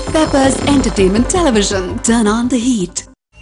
Peppers Entertainment Television. Turn on the heat.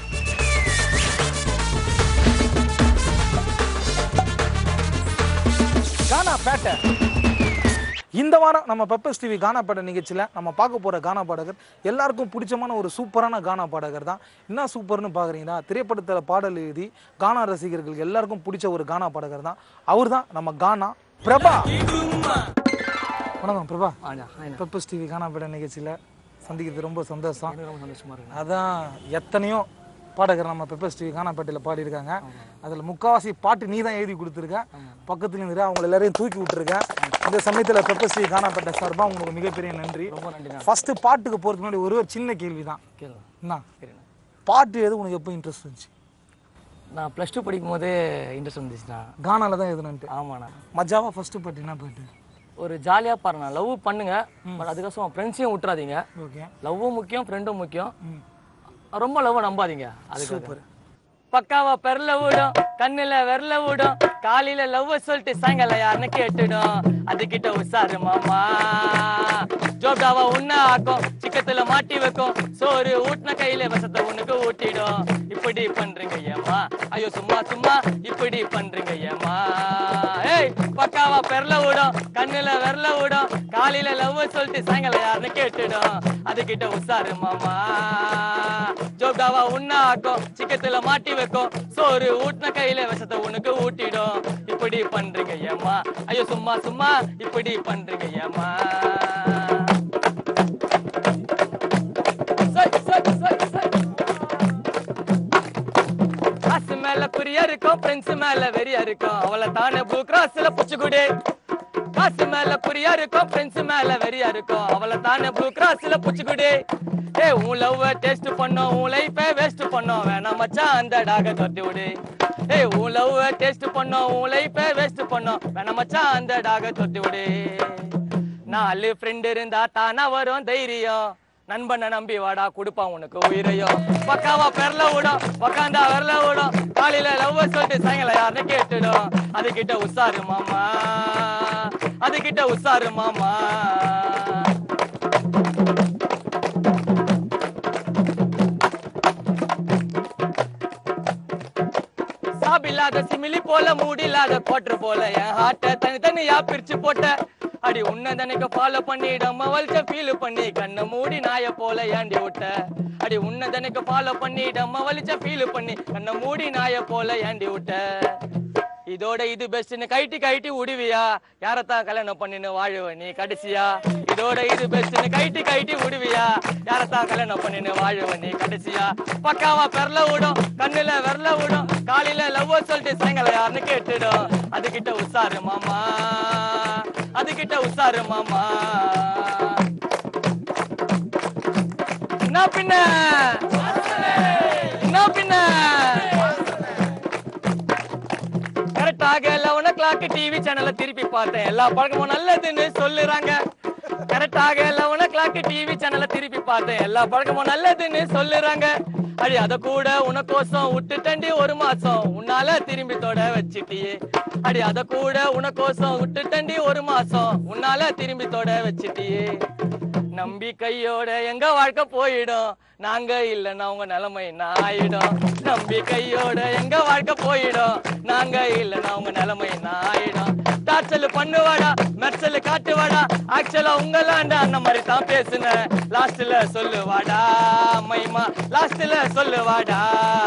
கானா பேட்டை இந்த வாரம் நம்ம பெப்பர்ஸ் டிவி கானா பாட நிகழ்ச்சியில் நம்ம பார்க்க போகிற கானா பாடகர் எல்லாருக்கும் பிடிச்சமான ஒரு சூப்பரான கானா பாடகர் தான் என்ன சூப்பர்னு பார்க்குறீங்கன்னா திரைப்படத்தில் பாடல் எழுதி கானா ரசிகர்களுக்கு எல்லாருக்கும் பிடிச்ச ஒரு கானா பாடகர் தான் அவர் தான் நம்ம கானா பிரபா வணக்கம் பிரபா பெப்பர்ஸ் டிவி கானா பாட நிகழ்ச்சியில் சந்திக்கிறது ரொம்ப சந்தோஷம் ரொம்ப சந்தோஷமா இருக்கு அதான் எத்தனையோ பாடகர் நம்ம பெப்பர்ஸ் டிவி கானாப்பேட்டையில் பாடியிருக்காங்க அதில் முக்காவாசி பாட்டு நீ தான் எழுதி கொடுத்துருக்க பக்கத்துல இருந்து அவங்க எல்லாரையும் தூக்கி விட்டுருக்க இந்த சமயத்தில் பெப்பர்ஸ் டிவி கானாப்பேட்டை சார்பாக உங்களுக்கு மிகப்பெரிய நன்றி ரொம்ப நன்றி ஃபர்ஸ்ட் பாட்டுக்கு போகிறதுக்கு முன்னாடி ஒரு ஒரு சின்ன கேள்வி தான் கேளுங்க என்ன சரிண்ணா பாட்டு எது உனக்கு எப்போ இன்ட்ரெஸ்ட் இருந்துச்சு நான் ப்ளஸ் டூ படிக்கும் போதே இன்ட்ரெஸ்ட் வந்துச்சுண்ணா கானால தான் எதுனுன்ட்டு ஆமாண்ணா மஜாவா ஃபர்ஸ்ட் பாட்டு என்ன பாட்டு ஒரு ஜாலியாக பாருண்ணா லவ் பண்ணுங்க பட் அதுக்கோசம் ஃப்ரெண்ட்ஸையும் விட்டுறாதீங்க ஓகே லவ்வும் முக்கியம் ஃப்ரெண்டும் முக்கியம் ரொம்ப லவ்வை நம்பாதீங்க அது சூப்பர் பக்காவா பெரல விடும் கண்ணுல விரல விடும் காலையில லவ் சொல்லிட்டு சாயங்காலம் யாருன்னு கேட்டுடும் அதுகிட்ட உசாரு மாமா ஜோப்டாவா உன்ன ஆக்கும் சிக்கத்துல மாட்டி வைக்கும் சோறு ஊட்டின கையில விஷத்தை உனக்கு ஊட்டிடும் இப்படி பண்றீங்க ஏமா ஐயோ சும்மா சும்மா இப்படி பண்றீங்க ஏமா ஏய் பக்காவா பெரல விடும் கண்ணுல விரல விடும் காலையில லவ் சொல்லிட்டு சாயங்காலம் யாருன்னு கேட்டுடும் அதுகிட்ட உசாரு மாமா ஜோப்டாவா உன்ன ஆக்கும் சிக்கத்துல மாட்டி வைக்கும் சோறு ஊட்டின கையில விஷத்தை உனக்கு ஊட்டிடும் இப்படி பண்றீங்க ஏமா ஐயோ சும்மா சும்மா இப்படி பண்றீங்க ஏமா சை, சை, சை, சை. காசு மேல குறியா இருக்கும் ஃப்ரெண்ட்ஸ் மேல வெறியா இருக்கும் அவளை தானே ப்ளூ கிராஸ்ல புச்சுக்குடு காசு மேல குறியா இருக்கும் ஃப்ரெண்ட்ஸ் மேல வெறியா இருக்கும் அவளை தானே ப்ளூ கிராஸ்ல புச்சுக்குடு ஏய் உன் லவ் டேஸ்ட் பண்ணோம் உன் லைஃபை வேஸ்ட் பண்ணோம் வேணாம் மச்சான் அந்த டாக தொட்டி விடு ஏய் உன் லவ் டேஸ்ட் பண்ணோம் உன் லைஃபை வேஸ்ட் பண்ணோம் வேணாம் மச்சான் அந்த டாக தொட்டி விடு நாலு ஃப்ரெண்ட் இருந்தா தானா வரும் தைரியம் நண்பனை நம்பி வாடா கொடுப்பான் உனக்கு உயிரையும் பக்காவா பெரல விடும் உக்காந்தா விரல விடும் காலையில லவ் சொல்லிட்டு சாயங்காலம் யாருன்னு கேட்டுடும் அதுகிட்ட உசாரு மாமா அதுகிட்ட உசாரு மாமா சாப்பில்லாத சிமிலி போல மூடில்லாத கோட்டர் போல என் ஹார்ட்ட தனி தனியா பிரிச்சு போட்ட அடி உன்ன தனக்கு ஃபாலோ பண்ணிடாம வலிச்ச ஃபீல் பண்ணி கண்ணை மூடி நாய போல ஏண்டி விட்ட அடி உன்ன தனக்கு ஃபாலோ பண்ணிடாம வலிச்ச ஃபீல் பண்ணி கண்ணை மூடி நாய போல ஏண்டி விட்ட இதோட இது பெஸ்ட்னு கைட்டி கைட்டி உடுவியா யாரத்தான் கல்யாணம் பண்ணின்னு வாழுவ நீ கடைசியா இதோட இது பெஸ்ட்னு கைட்டி கைட்டி உடுவியா யாரத்தான் கல்யாணம் பண்ணின்னு வாழுவ நீ கடைசியா பக்காவா பெரல விடும் கண்ணுல விரல விடும் காலையில லவ் சொல்லிட்டு சாயங்காலம் யாருன்னு கேட்டுடும் அதுகிட்ட உசாரு மாமா அதுகிட்ட உசாரு மாமா என்ன பின்ன என்ன பின்ன கரெக்டாக லெவன் ஓ கிளாக் டிவி சேனல்ல திருப்பி பார்த்தேன் எல்லா பழக்கமும் நல்லதுன்னு சொல்லுறாங்க கரெக்டாக லெவன் ஓ கிளாக் டிவி சேனல்ல திருப்பி பார்த்தேன் எல்லா பழக்கமும் நல்லதுன்னு சொல்லுறாங்க அடி அத கூட உனக்கோசம் விட்டுட்டண்டி ஒரு மாசம் உன்னால திரும்பி தொட வச்சிட்டியே அடி அத கூட உனக்கோசம் விட்டுட்டண்டி ஒரு மாசம் உன்னால திரும்பி தொட வச்சிட்டியே நம்பிக்கையோட எங்க வாழ்க்கை போயிடும் நாங்க இல்லைன்னா உங்க நிலைமை என்ன ஆயிடும் நம்பிக்கையோட எங்க வாழ்க்கை போயிடும் நாங்க இல்லைன்னா உங்க நிலைமை என்ன ஆயிடும் டார்ச்சல் பண்ணுவாடா மெர்சல் காட்டுவாடா ஆக்சுவலா உங்களாண்ட அந்த மாதிரி தான் பேசுனேன் லாஸ்ட்ல சொல்லுவாடா மைமா லாஸ்ட்ல சொல்லுவாடா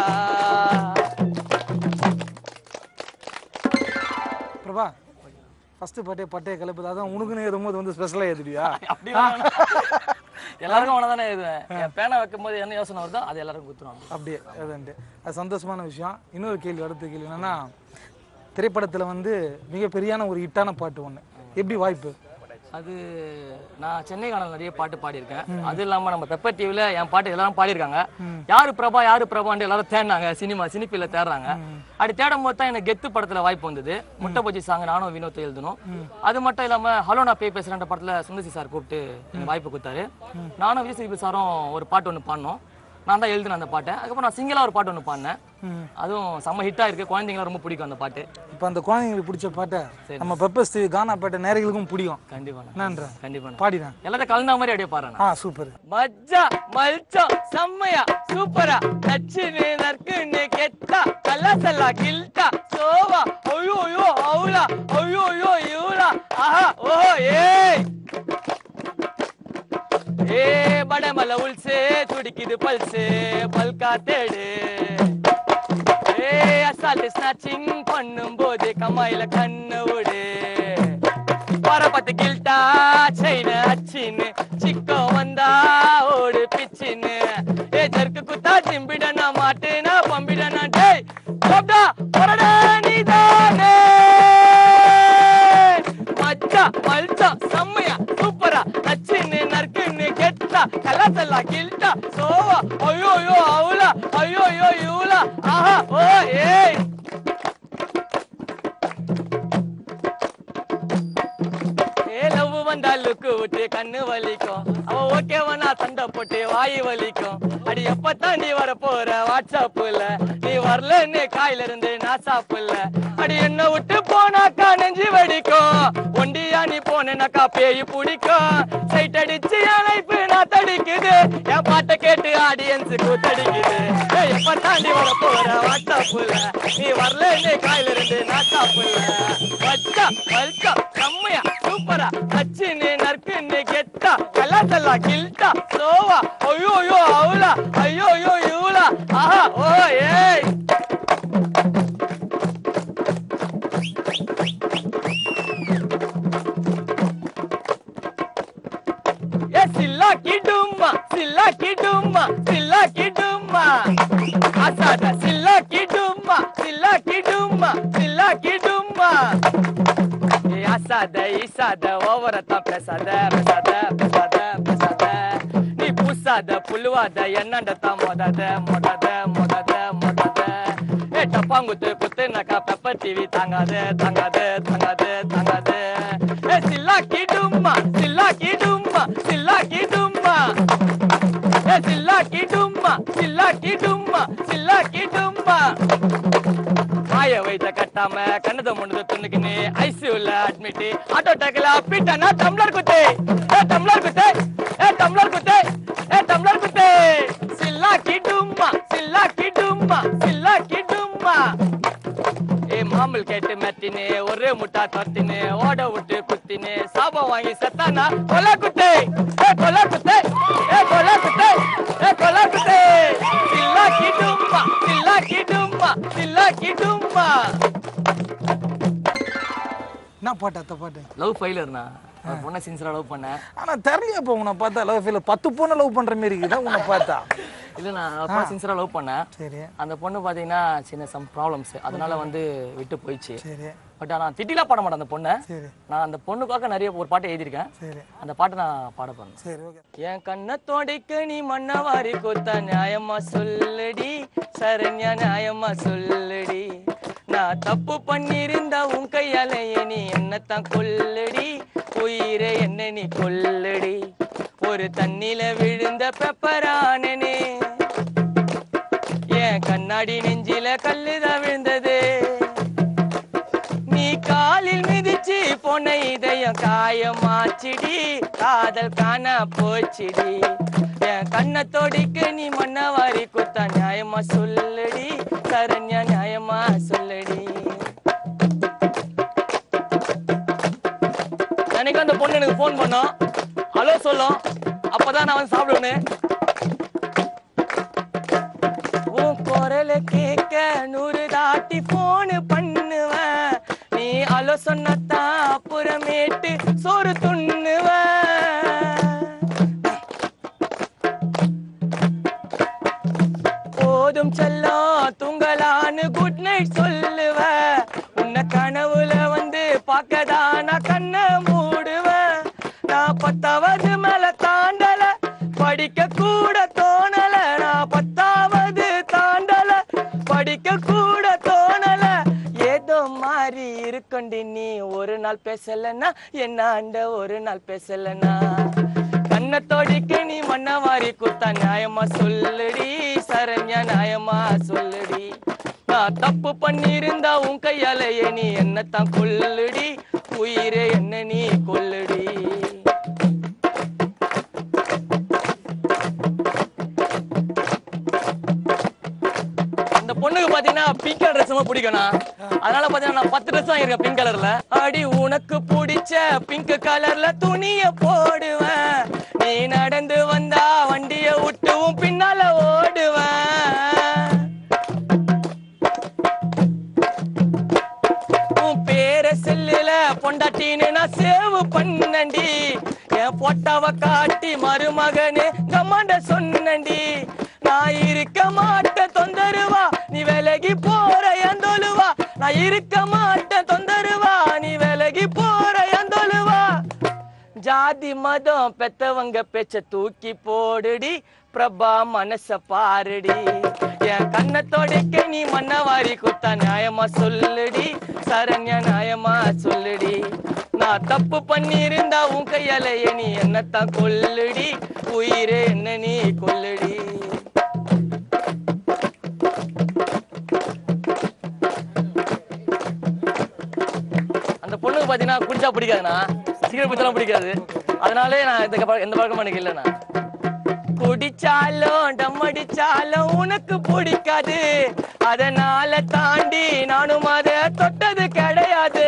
பிரபா ஃபர்ஸ்ட் பாட்டே பட்டே கலப்புது அதான் உனக்குன்னு ஏறும்போது வந்து ஸ்பெஷலாக ஏதுடியா அப்படி வேணாம். எல்லாருக்கும் அவனதானே எழுதுவேன் என் பேனை வைக்கும் போது என்ன யோசனை வருதோ அது எல்லாருக்கும் குத்துருவாங்க அப்படியே அதுன்ட்டு அது சந்தோஷமான விஷயம் இன்னொரு கேள்வி அடுத்த கேள்வி என்னன்னா திரைப்படத்தில் வந்து மிகப்பெரியான ஒரு ஹிட்டான பாட்டு ஒன்று எப்படி வாய்ப்பு அது நான் சென்னை காணல் நிறைய பாட்டு பாடியிருக்கேன் அது இல்லாம நம்ம பெப்பர் டிவில என் பாட்டு எல்லாரும் பாடியிருக்காங்க யாரு பிரபா யாரு பிரபான்னு எல்லாரும் தேடினாங்க சினிமா சினிப்பில தேடுறாங்க அப்படி தேடும் போது தான் எனக்கு கெத்து படத்துல வாய்ப்பு வந்தது முட்டை பஜ்ஜி சாங் நானும் வினோத் எழுதணும் அது மட்டும் இல்லாம ஹலோ நான் பேய் பேசுறேன் படத்துல சுந்தசி சார் கூப்பிட்டு எனக்கு வாய்ப்பு கொடுத்தாரு நானும் விஜய் சேதுபதி சாரும் ஒரு பாட்டு ஒன்று பாடினோம் நான் தான் எழுதினேன் அந்த பாட்டை அதுக்கப்புறம் நான் சிங்கிளா ஒரு பாட்டு ஒன்று பாடினேன் ம். அதுவும் செம்ம ஹிட்டா இருக்கு குழந்தைங்களாம் ரொம்ப பிடிக்கும் அந்த பாட்டு இப்போ அந்த குழந்தைங்களுக்கு பிடிச்ச பாட்டை நம்ம பெப்பர்ஸ் டிவி கானா பாட்டை நேர்களுக்கும் பிடிக்கும் கண்டிப்பா என்னன்ற கண்டிப்பா பாடினேன் எல்லாத்தையும் கலந்த மாதிரி அப்படியே பாடுறேன் ஆ சூப்பர் மஜ்ஜா மல்ச்சம் செம்மையா சூப்பரா நச்சுன்னு நற்குன்னு கெட்டா கல்லாசல்லா கில்ட்டா சோவா ஐயோ ஐயோ அவுலா ஐயோ ஐயோ இவுலா ஆஹா ஓஹோ ஏய் ஏ படமல உள்சு துடிக்குது பல்சு பல்கா தேடு ஏ அசால்ட் ஸ்நாச்சிங் பண்ணும் போது கமாயில கண்ணு விடு பரப்பத்து கில்ட்டா செயின அச்சின்னு சிக்கோ வந்தா ஓடு பிச்சின்னு ஏ ஜர்க்கு குத்தா திம்பிடனா மாட்டுனா பம்பிடனா டேய் போடா போடா நீதானே மச்சா மல்ச்சா செம்மையா சூப்பரா நச்சின்னு நற்குன்னு கெட்டா கலாசல்லா கில்ட்டா சோவா ஐயோ ஐயோ அவுலா ஐயோ ஐயோ இவுலா ஆஹா ஓ ஏய் ஏ லவ் வந்தா லுக்கு விட்டு கண்ணு வலிக்கும் அவ ஓகேவனா சண்டை போட்டு வாய் வலிக்கும் அடி எப்பத்தான் நீ வர போற வாட்ஸ்அப்ல நீ வரலன்னு காயில இருந்து நான் சாப்பிடல அடி என்ன விட்டு போனாக்கா நெஞ்சு வெடிக்கும் ஒண்டியா நீ போனேனாக்கா பேய் பிடிக்கும் சைட் அடிச்சு என் லைஃப் நான் தடிக்குது என் பாட்டை கேட்டு ஆடியன்ஸுக்கு தடிக்குது ஏய் எப்பத்தான் நீ வர போற வாட்ஸ்அப்ல நீ வரலன்னு காயில இருந்து நான் சாப்பிடல வச்சா வச்சா செம்மையா சூப்பரா அச்சின்னு நற்குன்னு கெட்டா கலாசல்லா கில்ட்டா சோவா ஐயோ ஐயோ அவுலா ஐயோ ஐயோ இவுலா ஆஹா ஓ ஏய் ஏ சில்லா கிடும்மா சில்லா கிடும்மா சில்லா கிடும்மா அசாத சில்லா கிடும்மா சில்லா கிடும்மா சில்லா கிடும்மா ஏ அசாத இசாத ஓவரத்தான் பேசாத பேசாத பேசாத பேசாத நீ பூசாத புழுவாத என்னண்டத்தான் மொதாத மொதாத மொதாத மொதாத ஏ டப்பாங்குத்து குத்துனாக்கா பெப்பர் டிவி தாங்காத தாங்காத தாங்காத தாங்காத ஏ சில்லா கிடும்மா சில்லா கிடும்மா சில்லா கிடும்மா ஏ சில்லா கிடும்மா சில்லா கிடும்மா சில்லா கிடும்மா மாய வைத்த கட்டாம கண்ணத முன்னத துண்ணுக்குன்னு ஐசியூல அட்மிட் ஆட்டோ டேக்கல அப்பிட்டானா டம்ளர் குத்தே ஏ டம்ளர் குத்தே ஏ டம்ளர் குத்தே ஏ டம்ளர் குத்தே சில்லா கிடும்மா சில்லா கிடும்மா சில்லா கிடும்மா ஏ மாமல் கேட்டு மெத்தினு ஒரே முட்டா தத்தினு ஓட விட்டு குத்தினு சாபம் வாங்கி செத்தானா கொலை குத்தே ஏ கொலை குத்தே ஏ கொலை குத்தே ஏ கொலை குத்தே சில்லா கிடும்மா சில்லா கிடும்மா சில்லா கிடும்மா என்ன பாட்டு அத்த பாட்டு லவ் ஃபெயிலர்னா ஒரு பொண்ணை சின்சரா லவ் பண்ணேன் ஆனா தெரியல இப்போ உன்னை பார்த்தா லவ் ஃபீல் பத்து பொண்ணு லவ் பண்ற மாதிரி இருக்குதா உன்னை பார்த்தா இல்ல நான் அப்பா சின்சரா லவ் பண்ணேன் சரி அந்த பொண்ணு பாத்தீங்கன்னா சின்ன சம் ப்ராப்ளம்ஸ் அதனால வந்து விட்டு போயிடுச்சு சரி பட் ஆனா திட்டிலாம் பாட மாட்டேன் அந்த பொண்ணை சரி நான் அந்த பொண்ணுக்காக நிறைய ஒரு பாட்டு எழுதியிருக்கேன் சரி அந்த பாட்டை நான் பாட போறேன் சரி ஓகே என் கண்ண தோடைக்கு நீ மண்ண வாரி கொத்த நியாயமா சொல்லடி சரண்யா நியாயமா சொல்லடி நான் தப்பு பண்ணிருந்தா உன் கையால நீ என்னத்தான் கொல்லடி உயிரை என்ன நீ கொல்லடி ஒரு தண்ணில விழுந்த பெப்பரானனே என் கண்ணாடி நெஞ்சில கல்லுதான் விழுந்தது நீ காலில் மிதிச்சு பொண்ணை இதயம் காயமாச்சிடி காதல் காண போச்சிடி என் கண்ண தொடிக்கு நீ மண்ண வாரி குத்தா நியாயமா சொல்லடி சரண்யா நியாயமா சொல்லடி எனக்கு அந்த பொண்ணு எனக்கு ஃபோன் பண்ணோம் ஹலோ சொல்லும் அப்பதான் நான் வந்து சாப்பிடுவேன்னு உன் குரல கேட்க நூறு தாட்டி போன் பண்ணுவேன் நீ அலோ சொன்னத்தான் அப்புறமேட்டு சோறு துண்ணுவேன் போதும் செல்லம் தூங்கலான்னு குட் நைட் சொல்லுவ உன்னை கனவுல வந்து பார்க்கதா நான் கண்ணை மூடுவேன் நான் பத்தாவது மேல தாண்டல படிக்க கூட தோணல நான் பத்தாவது தாண்டல படிக்க கூட தோணல ஏதோ மாறி இருக்கண்டி நீ ஒரு நாள் பேசலன்னா என்ன ஆண்ட ஒரு நாள் பேசலன்னா கண்ணத்தோடிக்கு நீ மண்ண வாரி குத்தா நியாயமா சொல்லுடி சரண்யா நியாயமா சொல்லுடி நான் தப்பு பண்ணியிருந்தா உன் கையாலேயே நீ என்னத்தான் கொல்லுடி உயிரே என்ன நீ கொல்லுடி அந்த பொண்ணுக்கு பாத்தீங்கன்னா பிங்க் கலர் ட்ரெஸ் ரொம்ப பிடிக்கும்ண்ணா அதனால பாத்தீங்கன்னா நான் பத்து ட்ரெஸ் வாங்கியிருக்கேன் பிங்க் கலர்ல அடி உனக்கு பிடிச்ச பிங்க் கலர்ல துணிய போடுவேன் நீ நடந்து வந்தா வண்டிய விட்டு உன் பின்னால ஓடுவேன் உன் பேர செல்லுல பொண்டாட்டின்னு நான் சேவ் பண்ணண்டி என் போட்டாவ காட்டி மருமகனு கமாண்ட சொன்னண்டி நான் இருக்க மாட்டேன் தொந்தருவா நீ விலகி போற எந்தொழுவா நான் இருக்க மாட்டேன் தொந்தருவா நீ விலகி போற எந்தொழுவா ஜாதி மதம் பெத்தவங்க பேச்ச தூக்கி போடுடி பிரபா மனச பாருடி என் கண்ணை தொடைக்க நீ மண்ண வாரி குத்தா நியாயமா சொல்லுடி சரண்யா நியாயமா சொல்லுடி நான் தப்பு பண்ணியிருந்தா உன் கையாலேயே நீ என்னத்தான் கொல்லுடி உயிரே என்ன நீ கொல்லுடி அந்த பொண்ணுக்கு பாத்தீங்கன்னா குடிச்சா பிடிக்காதுண்ணா சிகரெட் பிடிச்சாலும் பிடிக்காது அதனாலே நான் இந்த பழ- எந்த பழக்கமும் எனக்கு இல்லைண்ணா குடிச்சாலும் டம் அடிச்சாலும் உனக்கு பிடிக்காது அதனால தாண்டி நானும் அதை தொட்டது கிடையாது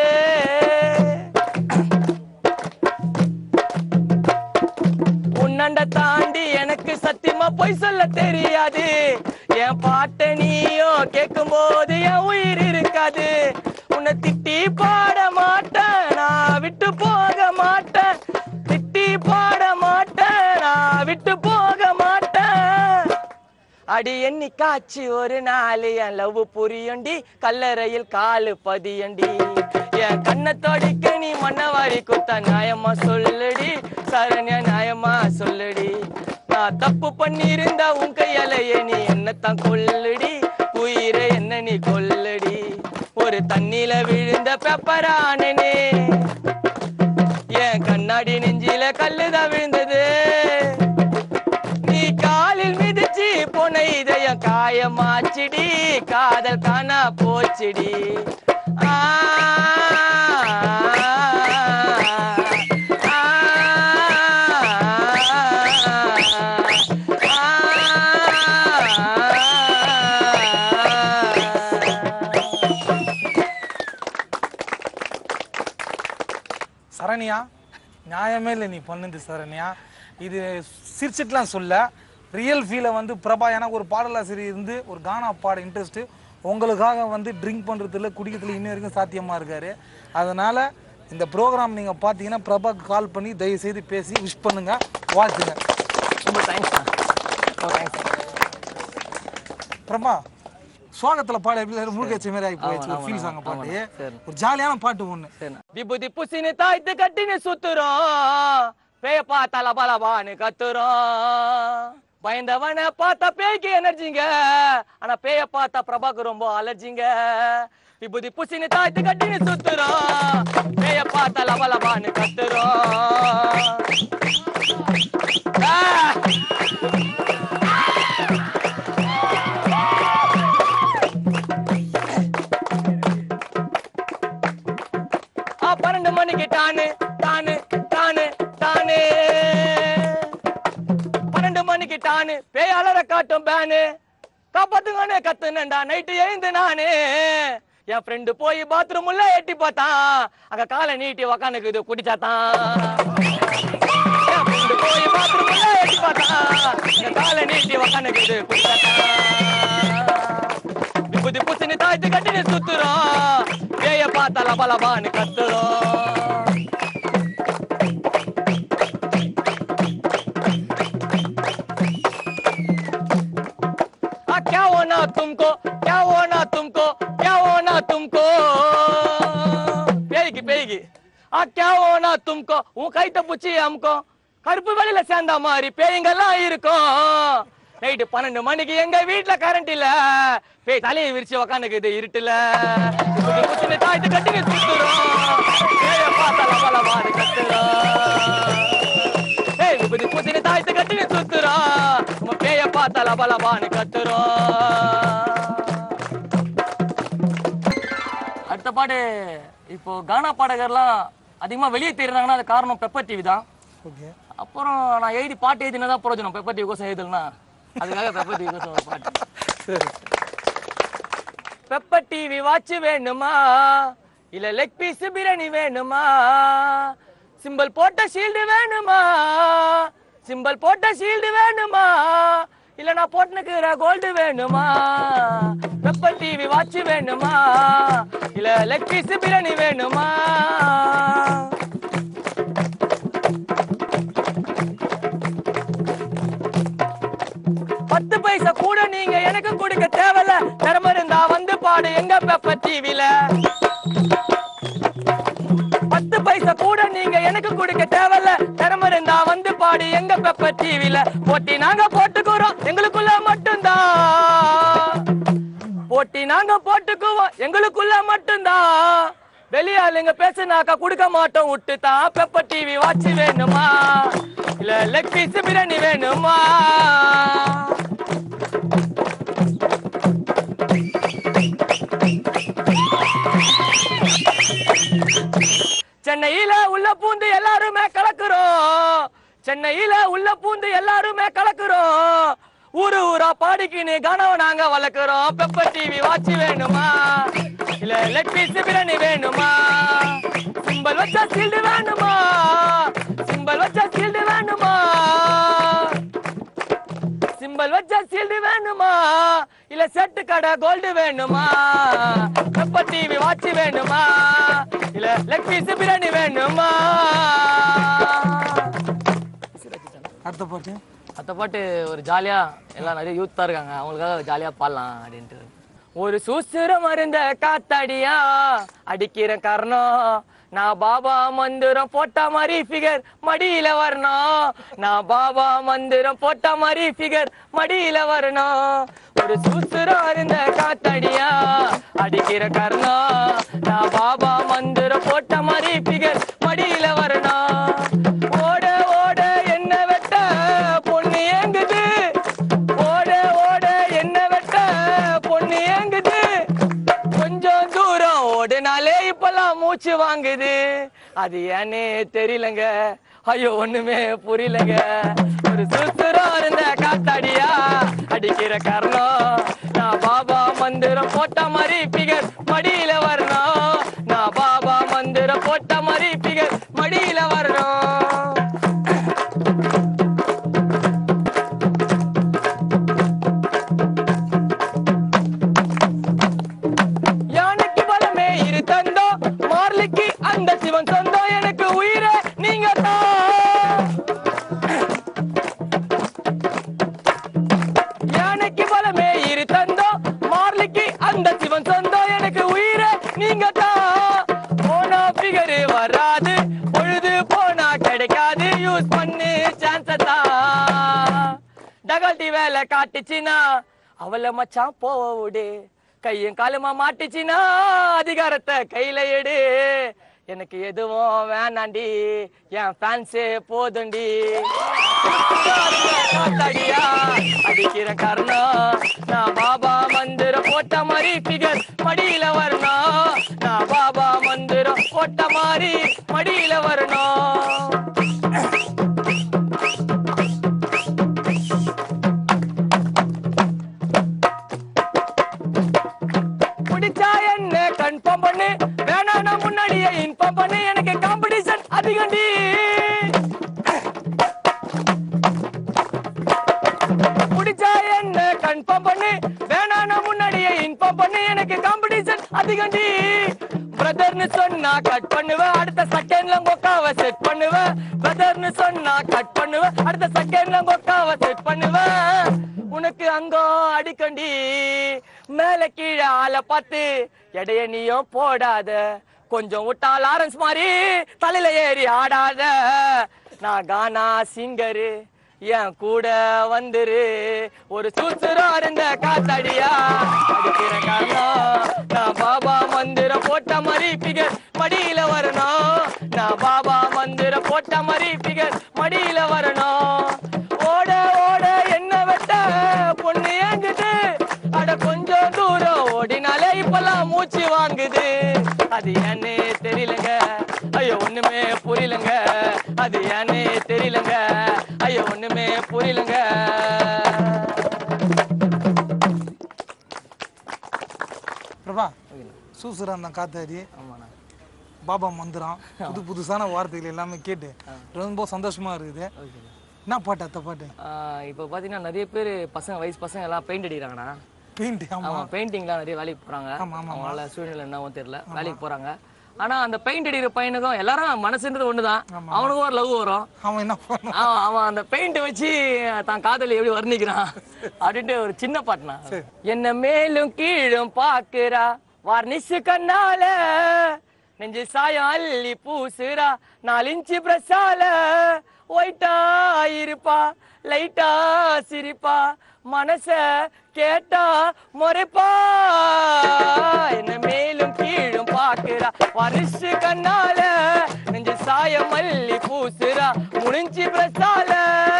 உன்னண்ட தாண்டி எனக்கு சத்தியமா பொய் சொல்ல தெரியாது என் பாட்ட நீயும் கேட்கும் போது என் உயிர் இருக்காது உன்னை திட்டி பாட மாட்டேன் நான் விட்டு போக மாட்டேன் திட்டி பாட மாட்டேன் நான் விட்டு போக மாட்டேன் அடி எண்ணி காட்சி ஒரு நாள் என் லவ் புரியுண்டி கல்லறையில் காலு பதியண்டி என் கண்ணை தொடிக்க நீ மண்ண வாரி குத்தா நியாயமா சொல்லுடி சரண்யா நியாயமா சொல்லுடி நான் தப்பு பண்ணியிருந்தா உன் கையாலேயே நீ என்னத்தான் கொல்லுடி உயிரை என்ன நீ கொல்லுடி ஒரு தண்ணில விழுந்த பெப்பரானே என் கண்ணாடி நெஞ்சில கல்லுதான் விழுந்தது நீ காலில் மிதிச்சு போன இதயம் காயமாச்சிடி காதல் காணா போச்சுடி ஆ, ஆ, சரண்யா நியாயமே இல்லை நீ பண்ணுது சரண்யா இது சிரிச்சிட்டுலாம் சொல்ல ரியல் ஃபீலை வந்து பிரபா எனக்கு ஒரு பாடலாசிரியர் இருந்து ஒரு கானா பாட இன்ட்ரெஸ்ட்டு உங்களுக்காக வந்து ட்ரிங்க் பண்ணுறதுல குடிக்கிறதுல இன்ன வரைக்கும் சாத்தியமாக இருக்காரு அதனால் இந்த ப்ரோக்ராம் நீங்கள் பார்த்தீங்கன்னா பிரபாக்கு கால் பண்ணி தயவு செய்து பேசி விஷ் பண்ணுங்க வாழ்த்துங்க ரொம்ப தேங்க்ஸ் ரொம்ப தேங்க்ஸ் பிரபா சோகத்தில் பாட எப்படி முழுக்க வச்ச மாதிரி ஆகி போயிடுச்சு ஆமா, ஒரு ஃபீல் ஆமா, சாங்க பாட்டு ஆமா, சரி. ஒரு ஜாலியான பாட்டு ஒன்று சரிண்ணா. விபூதி புசினு தாய்த்து கட்டின்னு சுத்துறோம் பேய பார்த்தா லபாலபான்னு கத்துறோம் பயந்தவனை பார்த்தா பேய்க்கு எனர்ஜிங்க ஆனா பேய பார்த்தா பிரபாக்கு ரொம்ப அலர்ஜிங்க விபூதி புசினு தாய்த்து கட்டின்னு சுத்துறோம் பேய பார்த்தா லபாலபான்னு கத்துறோம் ஆ! ஆ, பன்னெண்டு மணிக்கு டானு டானு டானு டானு பன்னெண்டு மணிக்கு டானு பேய் அலற காட்டும் பேனு காப்பாத்துங்கன்னு கத்துனண்டா நைட்டு எழுந்து நானு என் ஃப்ரெண்டு போய் பாத்ரூம் உள்ள எட்டி பார்த்தான் அங்க காலை நீட்டி உக்காந்துக்குது குடிச்சாத்தான் என் friend போய் bathroom உள்ள எட்டி பார்த்தான் அங்க காலை நீட்டி உக்காந்துக்குது குடிச்சாத்தான் விபூதி பூசணி தாய்த்து கட்டினு சுத்துறோம் பேய பார்த்தா லபலபான்னு கத்துறோம் आ, क्या होना तुमको क्या होना तुमको क्या होना तुमको பேய்க்கு பேய்க்கு ஆ क्या होना तुमको உன் கைத்த புச்சி அமுக்கும் கருப்பு வெளியில சேர்ந்த மாதிரி பேய்ங்கெல்லாம் இருக்கும் நைட்டு பன்னெண்டு மணிக்கு எங்க வீட்டுல கரண்ட் இல்ல பேய் தலையை விரிச்சு உக்காந்துக்குது இருட்டுல புத்தி புத்தினு தாய்த்து கட்டினு சுத்துறோம் பேய பார்த்தா லபலபான்னு கத்துறோம் ஏய் விபதி புத்தினு தாயத்து கட்டின்னு சுத்துறோம் நம்ம பேய பார்த்தா லபலபான்னு கத்துறோம் அடுத்த பாட்டு இப்போ கானா பாடகர்லாம் அதிகமா வெளியே தெரியுறாங்கன்னா அது காரணம் பெப்பர் டிவி தான் ஓகே அப்புறம் நான் எழுதி பாட்டு எழுதினா தான் பிரயோஜனம் பெப்பர் டிவி கோசம் எழுதலனா அதுக்காக பெப்பர் டிவி கோசம் ஒரு பாட்டு சரி பெப்பர் டிவி வாட்ச் வேணுமா இல்ல லெக் பீஸ் பிரியாணி வேணுமா சிம்பிள் போட்ட ஷீல்டு வேணுமா சிம்பிள் போட்ட ஷீல்டு வேணுமா இல்ல நான் போட்டுனுக்குற கோல்டு வேணுமா பெப்பர் டிவி வாட்ச் வேணுமா இல்ல லெக் பீஸ் பிரியாணி வேணுமா பத்து பைசா கூட நீங்க எனக்கு கொடுக்க தேவையில்ல திறமை இருந்தா வந்து பாடு எங்க பெப்பர் டிவில பத்து பைசா கூட நீங்க எனக்கு கொடுக்க தேவையில்ல திறமை இருந்தா வந்து பாடு எங்க பெப்பர் டிவில போட்டி நாங்க போட்டுக்கிறோம் எங்களுக்குள்ள மட்டும்தான் போட்டி நாங்க போட்டுக்குவோம் எங்களுக்குள்ள மட்டும்தான் வெளியாளுங்க பேசுனாக்கா கொடுக்க மாட்டோம் விட்டு தான் பெப்பர் டிவி வாட்ச் வேணுமா இல்ல லெக் பீஸ் பிரியாணி வேணுமா சென்னையில உள்ள பூந்து எல்லாருமே கலக்குறோம் சென்னையில உள்ள பூந்து எல்லாருமே கலக்குறோம் ஊரு ஊரா பாடிக்கின்னு கனவு நாங்க வளர்க்குறோம் பெப்பர் டிவி வாட்ச் வேணுமா இல்ல லெக் பீஸ் பிரியாணி வேணுமா சிம்பல் வச்சா சீல்டு வேணுமா சிம்பல் வச்சா சீல்டு வேணுமா சிம்பல் வச்ச சீல்டு வேணுமா இல்ல செட்டு கடை கோல்டு வேணுமா பெப்பர் டிவி வாட்ச் வேணுமா இல்ல லெக் பீஸ் பிரியாணி வேணுமா அடுத்த பாட்டு அத்த பாட்டு ஒரு ஜாலியா எல்லாம் நிறைய யூத்தா இருக்காங்க அவங்களுக்காக ஜாலியா பாடலாம் அப்படின்ட்டு ஒரு சுசுர மருந்த காத்தடியா அடிக்கிற காரணம் நான் பாபா மந்திரம் போட்ட மாதிரி ஃபிகர் மடியில வரணும் நான் பாபா மந்திரம் போட்ட மாதிரி ஃபிகர் மடியில வரணும் ஒரு சுசுரம் இருந்த காத்தடியா அடிக்கிற காரணம் நான் பாபா மந்திரம் போட்ட மாதிரி ஃபிகர் மடியில வரணும் ஓட ஓட என்ன வெட்ட பொண்ணு ஏங்குது ஓட ஓட என்ன வெட்ட பொண்ணு ஏங்குது கொஞ்சம் தூரம் ஓடுனாலே இப்பெல்லாம் மூச்சு வாங்குது அது ஏன்னே தெரியலங்க ஐயோ ஒண்ணுமே புரியலங்க ஒரு சுசுரம் இருந்த காத்தாடியா அடிக்கிற காரணம் நான் பாபா மந்திரம் போட்ட மாதிரி பிகர் மடியில வரணும் நான் பாபா மந்திரம் போட்ட மாதிரி பிகர் மடியில வரணும் யானைக்கு பலமே இரு தந்தோ மார்லிக்கு அந்த சிவன் சொந்தம் எனக்கு உயிரை நீங்க தான் யானைக்கு பலமே இரு தந்தோ மார்லிக்கு அந்த சிவன் சொந்தம் எனக்கு உயிரை நீங்க தான் போனா பிகரு வராது பொழுது போனா கிடைக்காது யூஸ் பண்ணு சான்ஸ் தான் டகல்டி வேலை காட்டுச்சுன்னா அவளை மச்சான் போக விடு கையும் காலுமா மாட்டுச்சுன்னா அதிகாரத்தை கையில எடு எனக்கு எதுவும் வேணாண்டி என் ஃபேன்ஸே போதுண்டி காத்தாடியா அடிக்கிற காரணம் நான் பாபா மந்திரம் போட்ட மாதிரி பிகர் மடியில வரணும் நான் பாபா மந்திரம் போட்ட மாதிரி மடியில வரணும் பிடிச்சா என்ன கன்ஃபார்ம் பண்ணு வேணாம் முன்னாடியே இன்ஃபார்ம் பண்ணு எனக்கு காம்படிஷன் அதிகண்டி பிடிச்சா என்ன கன்ஃபார்ம் பண்ணு வேணாம் முன்னாடியே இன்ஃபார்ம் பண்ணு எனக்கு காம்படிஷன் அதிகண்டி பிரதர்னு சொன்னா கட் பண்ணுவேன் அடுத்த செகண்ட்ல கொக்காவ செட் பண்ணுவேன் பிரதர்னு சொன்னா கட் பண்ணுவேன் அடுத்த செகண்ட்ல கொக்காவ செட் பண்ணுவேன் உனக்கு அங்கோ அடிக்கண்டி மேல கீழே ஆளை பார்த்து எடைய நீயும் போடாத கொஞ்சம் விட்டா லாரன்ஸ் மாதிரி தலையில ஏறி ஆடாத நான் கானா சிங்கரு என் கூட வந்துரு ஒரு சூசுரா இருந்த காத்தாடியா அடிக்கிற காரணம் நான் பாபா மந்திரம் போட்ட மாதிரி பிகர் மடியில வரணும் நான் பாபா மந்திரம் போட்ட மாதிரி பிகர் மடியில வரணும் மூச்சு வாங்குது அது ஏன்னே தெரியலங்க ஐயோ ஒண்ணுமே புரியலங்க அது ஏன்னே தெரியலங்க ஐயோ ஒண்ணுமே புரியலங்க பிரபா சூசுரா அந்த காத்தாடி ஆமாண்ணா பாபா மந்திரம் புது புதுசான வார்த்தைகள் எல்லாமே கேட்டு ரொம்ப சந்தோஷமா இருக்குது என்ன பாட்டு அத்த பாட்டு ஆஹ் இப்போ பார்த்தீங்கன்னா நிறைய பேர் பசங்க வயசு பசங்க எல்லாம் பெயிண்ட் அடிக்கிறாங்கண்ணா பெயிண்ட் ஆமா ஆமா பெயிண்டிங்லாம் நிறைய வேலைக்கு போறாங்க ஆமா, ஆமா, அவங்களால சூழ்நிலை என்னவோ தெரியல வேலைக்கு போறாங்க ஆனா அந்த பெயிண்ட் அடிக்கிற பையனுக்கும் எல்லாரும் மனசுன்றது ஒண்ணுதான் அவனுக்கும் ஒரு லவ் வரும் அவன் என்ன பண்ணுவான் அவன் அவன் அந்த பெயிண்ட் வச்சு தான் காதலி எப்படி வர்ணிக்கிறான் அப்படின்ட்டு ஒரு சின்ன பாட்டுனா என்ன மேலும் கீழும் பாக்குறா வார்னிஷ் கண்ணால நெஞ்சு சாயம் அள்ளி பூசுறா நாலு இன்ச்சு பிரசால ஒயிட்டா இருப்பா லைட்டா சிரிப்பா மனச கேட்டா முறைப்பா என்ன மேலும் கீழும் பாக்குறா வருஷ கண்ணால நெஞ்சு சாய மல்லி பூசுறா முடிஞ்சு பிரசால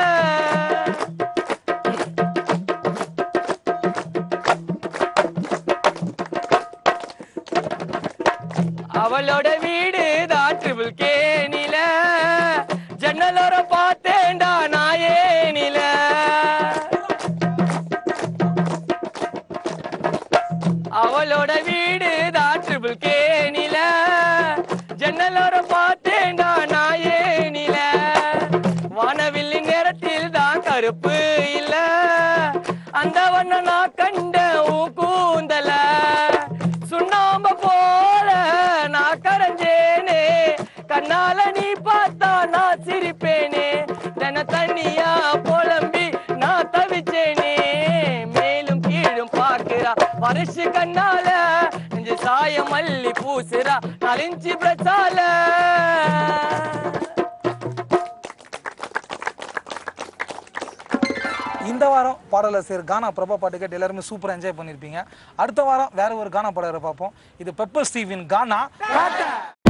அவளோட வீடு தான் ட்ரிபிள் கேணில ஜன்னலோர பார்த்தேன்டா நாயேனில அவளோட வீடு தான் ட்ரிபிள் கேணில ஜன்னலோர பார்த்தேன்டா நாயேனில வானவில்லி நேரத்தில் தான் கருப்பு இல்ல அந்த வண்ண நான் கண்ட உன் கூந்தல சுண்ணாம்ப போல நான் கரைஞ்சேனே கண்ணால நீ பார்த்தா நான் சிரிப்பேனே தின தண்ணியா புலம்பி நான் தவிச்சேனே மேலும் கீழும் பார்க்கிறா வருஷ கண்ணால நெஞ்சு சாய மல்லி பூசுறா நலிஞ்சு பிரச்சால இந்த வாரம் பாடலாசிரியர் கானா பிரபா பாட்டு கேட்டு எல்லாருமே சூப்பரா என்ஜாய் பண்ணிருப்பீங்க அடுத்த வாரம் வேற ஒரு கானா பாடகரை பார்ப்போம் இது பெப்பர் ஸ்டீவின் கானா